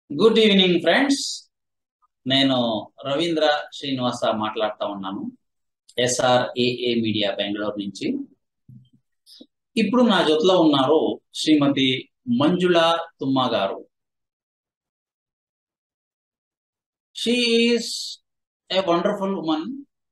good evening friends నేను రవీంద్ర శ్రీనివాస మాట్లాడుతా ఉన్నాను ఎస్ఆర్ఏఏ మీడియా బెంగళూరు నుంచి ఇప్పుడు నా జొత్లో ఉన్నారు శ్రీమతి మంజుళ తుమ్మ గారు షీఈస్ ఏ వండర్ఫుల్ ఉమన్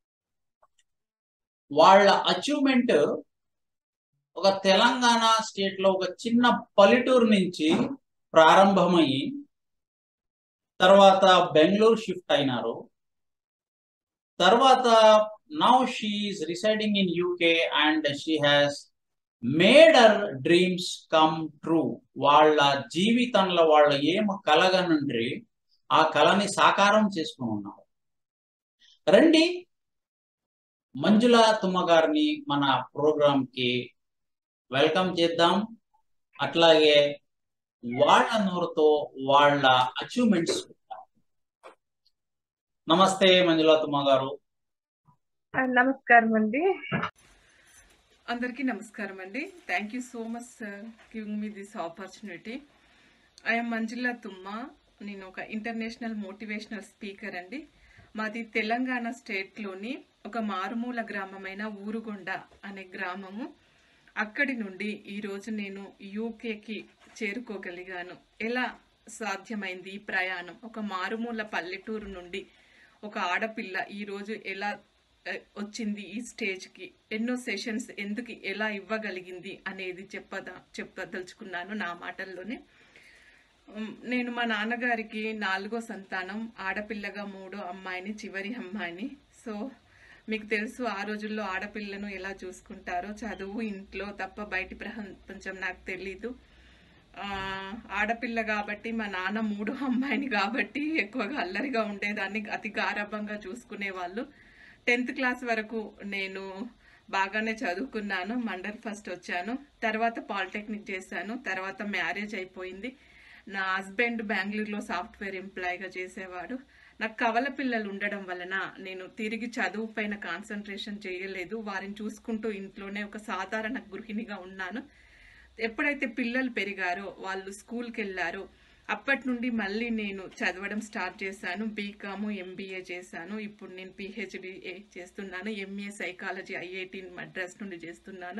వాళ్ళ అచీవ్మెంట్ ఒక తెలంగాణ స్టేట్ లో ఒక చిన్న పల్లెటూరు నుంచి ప్రారంభమయ్యి తర్వాత బెంగళూరు షిఫ్ట్ అయినారు తర్వాత now she's residing in UK and she has made her dreams come true వాళ్ళ జీవితంలో వాళ్ళ ఏం కలగనండ్రి ఆ కళని సాకారం చేసుకుని ఉన్నారు రండి మంజుల తుమ్మ గారిని మన ప్రోగ్రామ్ కి వెల్కమ్ చేద్దాం అట్లాగే వాళ్ళ నోరుతో వాళ్ళ అచీవ్మెంట్స్ నమస్తే మంజుల తుమ్మ గారు నమస్కారం అండి అందరికీ నమస్కారం అండి thank you so much sir giving me this opportunity I'm Manjula Thumma నేను ఒక ఇంటర్నేషనల్ మోటివేషనల్ స్పీకర్ అండి మాది తెలంగాణ స్టేట్లోని ఒక మారుమూల గ్రామమైన ఊరుగొండ అనే గ్రామము అక్కడి నుండి ఈరోజు నేను యూకేకి చేరుకోగలిగాను ఎలా సాధ్యమైంది ఈ ప్రయాణం ఒక మారుమూల పల్లెటూరు నుండి ఒక ఆడపిల్ల ఈరోజు ఎలా ఆ, వచ్చింది ఈ స్టేజ్కి ఎన్నో సెషన్స్ ఎందుకు ఎలా ఇవ్వగలిగింది అనేది చెప్పదా చెప్పదలుచుకున్నాను నా మాటల్లోనే ఉమ్, నేను మా నాన్నగారికి నాలుగో సంతానం ఆడపిల్లగా మూడో అమ్మాయిని చివరి అమ్మాయిని సో మీకు తెలుసు ఆ రోజుల్లో ఆడపిల్లను ఎలా చూసుకుంటారో చదువు ఇంట్లో తప్ప బయటి ప్రపంచం నాకు తెలీదు ఆ, ఆడపిల్ల కాబట్టి మా నాన్న మూడో అమ్మాయిని కాబట్టి ఎక్కువగా అల్లరిగా ఉండేదాన్ని అతి గారాభంగా చూసుకునేవాళ్ళు టెన్త్ క్లాస్ వరకు నేను బాగానే చదువుకున్నాను మండల్ ఫస్ట్ వచ్చాను తర్వాత పాలిటెక్నిక్ చేశాను తర్వాత మ్యారేజ్ అయిపోయింది నా హస్బెండ్ బెంగళూరులో సాఫ్ట్వేర్ ఎంప్లాయీగా చేసేవాడు నాకు కవల పిల్లలు ఉండడం వలన నేను తిరిగి చదువు పైన కాన్సన్ట్రేషన్ చేయలేదు వారిని చూసుకుంటూ ఇంట్లోనే ఒక సాధారణ గృహిణిగా ఉన్నాను ఎప్పుడైతే పిల్లలు పెరిగారో వాళ్ళు స్కూల్కి వెళ్ళారో అప్పటి నుండి మళ్ళీ నేను చదవడం స్టార్ట్ చేశాను బీకాము ఎంబీఏ చేశాను ఇప్పుడు నేను పిహెచ్డి చేస్తున్నాను ఎంఏ సైకాలజీ ఐఐటి మద్రాస్ నుండి చేస్తున్నాను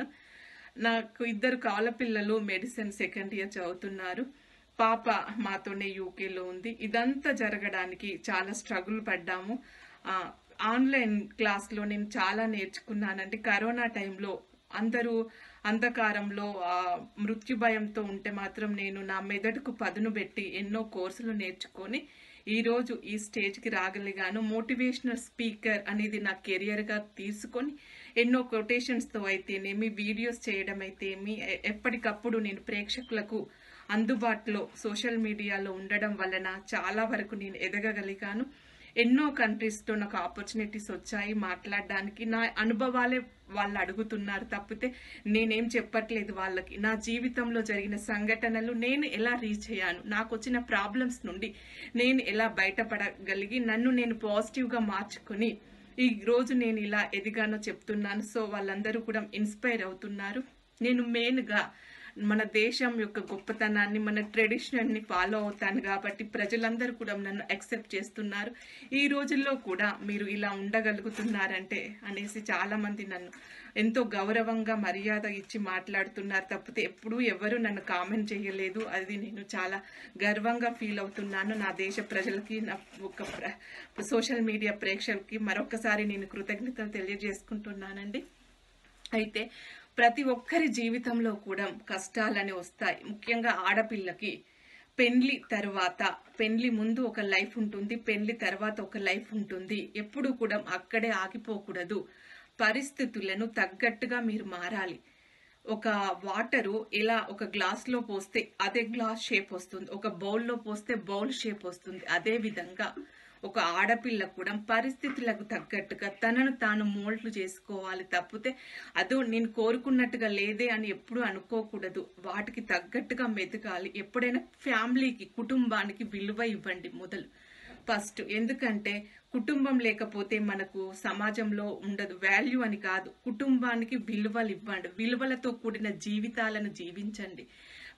నాకు ఇద్దరు కాళ్ళ పిల్లలు మెడిసిన్ సెకండ్ ఇయర్ చదువుతున్నారు పాప మాతోనే యూకేలో ఉంది ఇదంతా జరగడానికి చాలా స్ట్రగుల్ పడ్డాము ఆ, ఆన్లైన్ క్లాస్లో నేను చాలా నేర్చుకున్నానంటే కరోనా టైంలో అందరూ అంధకారంలో ఆ, మృత్యు భయంతో ఉంటే మాత్రం నేను నా మెదడుకు పదును పెట్టి ఎన్నో కోర్సులు నేర్చుకొని ఈరోజు ఈ స్టేజ్కి రాగలిగాను మోటివేషనల్ స్పీకర్ అనేది నా కెరియర్గా తీసుకొని ఎన్నో కొటేషన్స్తో అయితేనేమి వీడియోస్ చేయడం అయితేమి ఎ- ఎప్పటికప్పుడు నేను ప్రేక్షకులకు అందుబాటులో సోషల్ మీడియాలో ఉండడం వలన చాలా వరకు నేను ఎదగగలిగాను ఎన్నో కంట్రీస్లో నాకు ఆపర్చునిటీస్ వచ్చాయి మాట్లాడడానికి నా అనుభవాలే వాళ్ళు అడుగుతున్నారు తప్పితే నేనేం చెప్పట్లేదు వాళ్ళకి నా జీవితంలో జరిగిన సంఘటనలు నేను ఎలా రీచ్ అయ్యాను నాకు వచ్చిన ప్రాబ్లమ్స్ నుండి నేను ఎలా బయటపడగలిగి నన్ను నేను పాజిటివ్గా మార్చుకొని ఈ రోజు నేను ఇలా ఎదిగానో చెప్తున్నాను సో వాళ్ళందరూ కూడా ఇన్స్పైర్ అవుతున్నారు నేను మెయిన్గా మన దేశం యొక్క గొప్పతనాన్ని మన ట్రెడిషనల్ని ఫాలో అవుతాను కాబట్టి ప్రజలందరూ కూడా నన్ను యాక్సెప్ట్ చేస్తున్నారు ఈ రోజుల్లో కూడా మీరు ఇలా ఉండగలుగుతున్నారంటే అనేసి చాలా మంది నన్ను ఎంతో గౌరవంగా మర్యాద ఇచ్చి మాట్లాడుతున్నారు తప్పితే ఎప్పుడూ ఎవరు నన్ను కామెంట్ చేయలేదు అది నేను చాలా గర్వంగా ఫీల్ అవుతున్నాను నా దేశ ప్రజలకి నా ఒక ప్ర- సోషల్ మీడియా ప్రేక్షకులకి మరొకసారి నేను కృతజ్ఞతలు తెలియజేసుకుంటున్నానండి అయితే ప్రతి ఒక్కరి జీవితంలో కూడా కష్టాలని వస్తాయి ముఖ్యంగా ఆడపిల్లకి పెండ్లి తర్వాత పెండ్లి ముందు ఒక లైఫ్ ఉంటుంది పెండ్లి తర్వాత ఒక లైఫ్ ఉంటుంది ఎప్పుడు కూడా అక్కడే ఆగిపోకూడదు పరిస్థితులను తగ్గట్టుగా మీరు మారాలి ఒక వాటరు ఇలా ఒక గ్లాస్లో పోస్తే అదే గ్లాస్ షేప్ వస్తుంది ఒక బౌల్లో పోస్తే బౌల్ షేప్ వస్తుంది అదే విధంగా ఒక ఆడపిల్ల కూడా పరిస్థితులకు తగ్గట్టుగా తనను తాను మోల్డ్లు చేసుకోవాలి తప్పితే అదో నేను కోరుకున్నట్టుగా లేదే అని ఎప్పుడు అనుకోకూడదు వాటికి తగ్గట్టుగా మెదగాలి ఎప్పుడైనా ఫ్యామిలీకి కుటుంబానికి విలువ ఇవ్వండి మొదలు ఫస్ట్ ఎందుకంటే కుటుంబం లేకపోతే మనకు సమాజంలో ఉండదు వాల్యూ అని కాదు కుటుంబానికి విలువలు ఇవ్వండి విలువలతో కూడిన జీవితాలను జీవించండి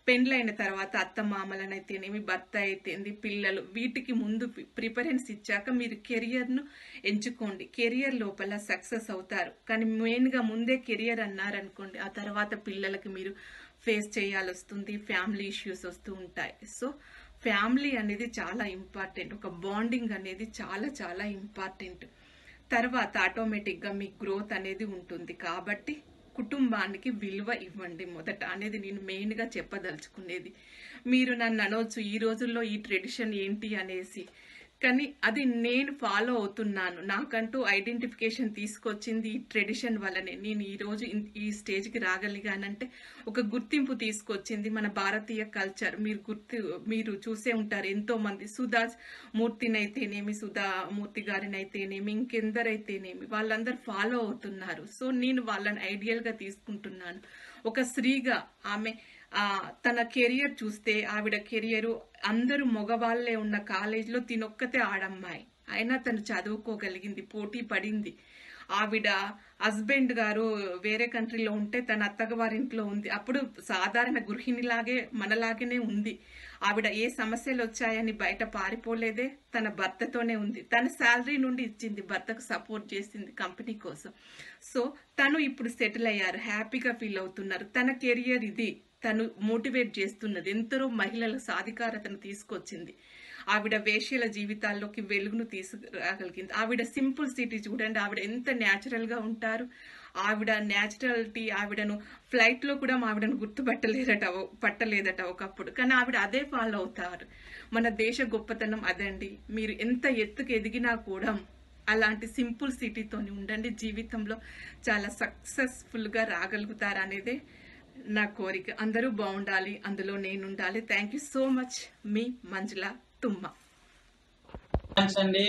పెండ్లైన తర్వాత అత్త మామలనైతేనేమి భర్త అయితేంది పిల్లలు వీటికి ముందు ప్రిఫరెన్స్ ఇచ్చాక మీరు కెరియర్ను ఎంచుకోండి కెరియర్ లోపల సక్సెస్ అవుతారు కానీ మెయిన్గా ముందే కెరియర్ అన్నారనుకోండి ఆ తర్వాత పిల్లలకి మీరు ఫేస్ చేయాల్సి వస్తుంది ఫ్యామిలీ ఇష్యూస్ వస్తూ ఉంటాయి సో ఫ్యామిలీ అనేది చాలా ఇంపార్టెంట్ ఒక బాండింగ్ అనేది చాలా చాలా ఇంపార్టెంట్ తర్వాత ఆటోమేటిక్గా మీ గ్రోత్ అనేది ఉంటుంది కాబట్టి కుటుంబానికి విలువ ఇవ్వండి మొదట అనేది నేను మెయిన్గా చెప్పదలుచుకునేది మీరు నన్ను అనవచ్చు ఈ రోజుల్లో ఈ ట్రెడిషన్ ఏంటి అనేసి కానీ అది నేను ఫాలో అవుతున్నాను నాకంటూ ఐడెంటిఫికేషన్ తీసుకొచ్చింది ఈ ట్రెడిషన్ వల్లనే నేను ఈ రోజు ఇన్- ఈ స్టేజ్కి రాగలిగానంటే ఒక గుర్తింపు తీసుకొచ్చింది మన భారతీయ కల్చర్ మీరు గుర్తు మీరు చూసే ఉంటారు ఎంతో మంది సుధా మూర్తినైతేనేమి సుధా మూర్తి గారినైతేనేమి ఇంకెందరైతేనేమి వాళ్ళందరూ ఫాలో అవుతున్నారు సో నేను వాళ్ళని ఐడియల్ గా తీసుకుంటున్నాను ఒక స్త్రీగా ఆమె ఆ తన కెరియర్ చూస్తే ఆవిడ కెరియర్ అందరూ మగవాళ్లే ఉన్న కాలేజీలో తినొక్కతే ఆడమ్మాయి అయినా తను చదువుకోగలిగింది పోటీ పడింది ఆవిడ హస్బెండ్ గారు వేరే కంట్రీలో ఉంటే తన అత్తగారింట్లో ఉంది అప్పుడు సాధారణ గృహిణిలాగే మనలాగనే ఉంది ఆవిడ ఏ సమస్యలు వచ్చాయని బయట పారిపోలేదే తన భర్తతోనే ఉంది తన శాలరీ నుండి ఇచ్చింది భర్తకు సపోర్ట్ చేసింది కంపెనీ కోసం సో తను ఇప్పుడు సెటిల్ అయ్యారు హ్యాపీగా ఫీల్ అవుతున్నారు తన కెరియర్ ఇది తను మోటివేట్ చేస్తున్నది ఎందరో మహిళల సాధికారతను తీసుకొచ్చింది ఆవిడ వేష్యల జీవితాల్లోకి వెలుగును తీసుకురాగలిగింది ఆవిడ సింపుల్ సిటీ చూడండి ఆవిడ ఎంత న్యాచురల్ గా ఉంటారు ఆవిడ న్యాచురాలిటీ ఆవిడను ఫ్లైట్ లో కూడా ఆవిడను గుర్తుపట్టలేదట ఓ- పట్టలేదట ఒకప్పుడు కానీ ఆవిడ అదే ఫాలో అవుతారు మన దేశ గొప్పతనం అదండి మీరు ఎంత ఎత్తుకు ఎదిగినా కూడా అలాంటి సింపుల్ సిటీతోని ఉండండి జీవితంలో చాలా సక్సెస్ఫుల్ గా రాగలుగుతారు అనేదే నా కోరిక అందరూ బాగుండాలి అందులో నేను ఉండాలి థ్యాంక్ యూ సో మచ్ మీ మంజుల తుమ్మ థ్యాంక్స్ అండి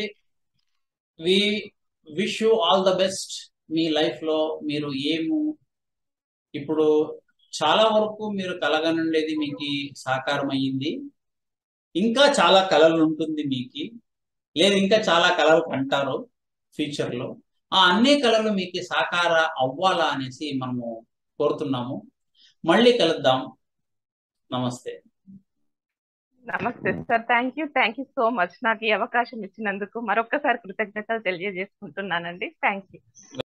we wish you all the best మీ లైఫ్ లో మీరు ఏము ఇప్పుడు చాలా వరకు మీరు కలగనుండేది మీకు సాకారం అయ్యింది ఇంకా చాలా కళలు ఉంటుంది మీకు లేదు ఇంకా చాలా కళలు కంటారు ఫ్యూచర్ లో ఆ అన్ని కళలు మీకు సాకార అవ్వాలా అనేసి మనము కోరుతున్నాము మళ్ళీ కలుద్దాం నమస్తే నమస్తే sir thank you thank you so much నాకు ఈ అవకాశం ఇచ్చినందుకు మరొక్కసారి కృతజ్ఞతలు తెలియజేసుకుంటున్నానండి థ్యాంక్ యూ